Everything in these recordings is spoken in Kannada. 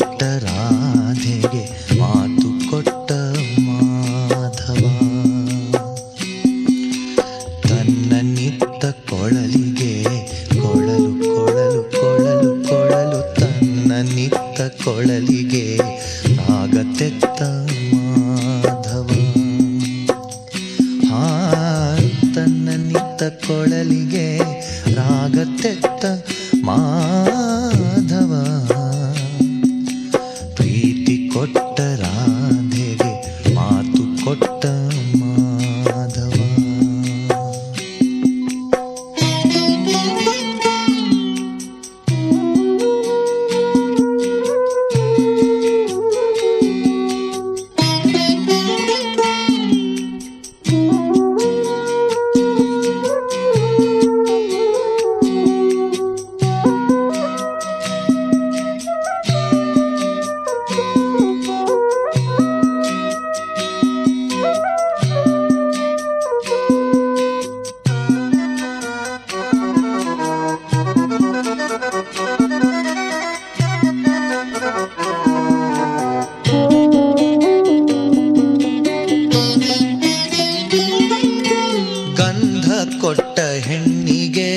ಕೊಟ್ಟ ರಾಧೆಗೆ ಮಾತು ಕೊಟ್ಟ ಮಾಧವ ತನ್ನ ನಿತ್ತ ಕೊಳಲಿಗೆ ಕೊಳಲು ಕೊಳಲು ಕೊಳಲು ಕೊಳಲು ತನ್ನ ನಿತ್ತ ಕೊಳಲಿಗೆ ರಾಗ ತೆತ್ತ ಮಾಧವ ಹಾ ತನ್ನ ನಿತ್ತ ಕೊಳಲಿಗೆ ರಾಗ ತೆತ್ತ ಮಾಧವ ಪ್ರೀತಿ ಕೊಟ್ಟ ರಾಧೆಗೆ ಮಾತು ಕೊಟ್ಟ ಮಾಧವ ಗಂಧ ಕೊಟ್ಟ ಹೆಣ್ಣಿಗೆ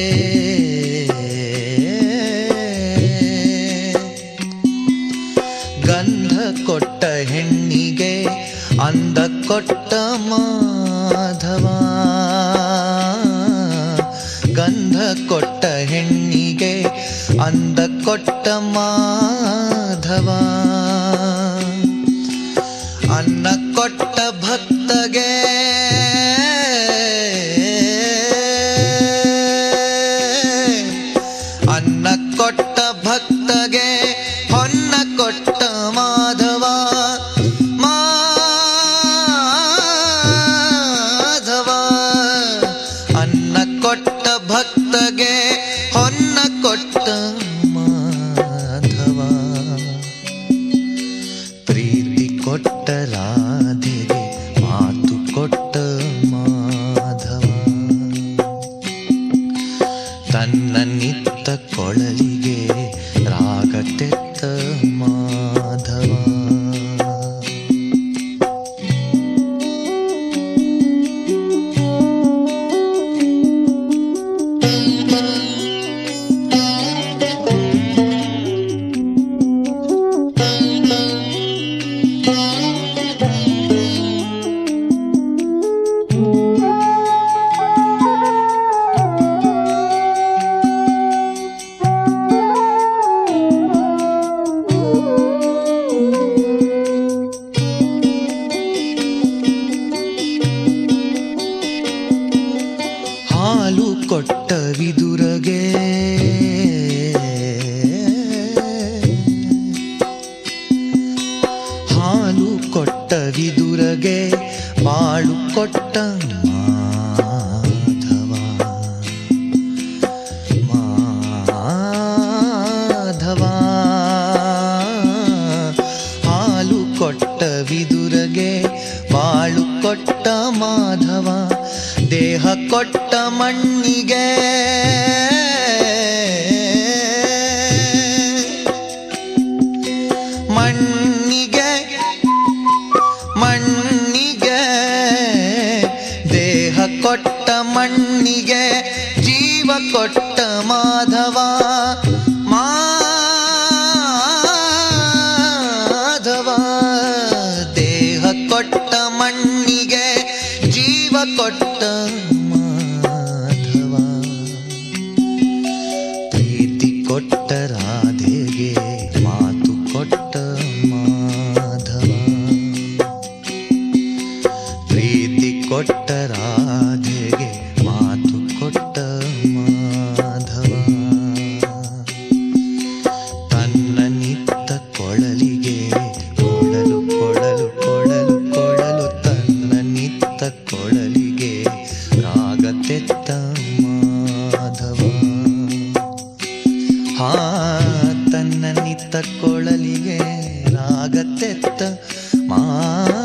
ಗಂಧ ಕೊಟ್ಟ ಹೆಣ್ಣಿಗೆ ಅಂದ ಕೊಟ್ಟ ಮಾಧವ ಗಂಧ ಕೊಟ್ಟ ಹೆಣ್ಣಿಗೆ ಅಂದ ಕೊಟ್ಟ ಮಾಧವ ಅನ್ನ ಕೊಟ್ಟ ಭಕ್ತಗೆ ಅನ್ನ ಕೊಟ್ಟ ಭಕ್ತಗೆ ಹೊನ್ನ ಕೊಟ್ಟ ಮಾಧವ ಮಾಧವ ಅನ್ನ ಕೊಟ್ಟ ಭಕ್ತಗೆ ಹೊನ್ನ ಕೊಟ್ಟ ಮಾಧವ ಪ್ರೀತಿ ಕೊಟ್ಟ ರಾಧೆಗೆ ಮಾತು ಕೊಟ್ಟ ಮಾಧವ ತನ್ನ ನಿತ್ತ ಕೊಳಲಿಗೆ ರಾಗ ತೆತ್ತ ಮಾಧವ ಹಾಲು ಕೊಟ್ಟ ವಿದುರಗೆ ಹಾಲು ಕೊಟ್ಟ ವಿದುರಗೆ ಬಾಳು ಕೊಟ್ಟ ಮಾಧವ ಮಾಧವ ಹಾಲು ಕೊಟ್ಟ ವಿದುರಗೆ ಬಾಳು ಕೊಟ್ಟ ಮಾಧವ ದೇಹ ಕೊಟ್ಟ ಮಣ್ಣಿಗೆ ಮಣ್ಣಿಗೆ ಮಣ್ಣಿಗೆ ದೇಹ ಕೊಟ್ಟ ಮಣ್ಣಿಗೆ ಜೀವ ಕೊಟ್ಟ ಮಾಧವ ಮಾಧವ ದೇಹ ಕೊಟ್ಟ ಮಣ್ಣಿಗೆ ಜೀವ ಕೊಟ್ಟ ಮಾಧವ ಪ್ರೀತಿ ಕೊಟ್ಟ ರಾಧೆಗೆ ಮಾತು ಕೊಟ್ಟ ಮಾಧವ ಪ್ರೀತಿ ಕೊಟ್ಟ ರಾಧೆಗೆ ಮಾತು ಕೊಟ್ಟ ಮಾಧವ ತನ್ನ ನಿತ್ತ ಕೊಳಲಿಗೆ ಕೊಳಲು ಕೊಳಲು ಕೊಳಲು ಕೊಳಲು ತನ್ನ ನಿತ್ತ ಕೊಳಲಿಗೆ ರಾಗ ತೆತ್ತ ಮಾಧವ ಹಾ ತನ್ನ ನಿತ್ತ ಕೊಳಲಿಗೆ ರಾಗ ತೆತ್ತ ಮಾ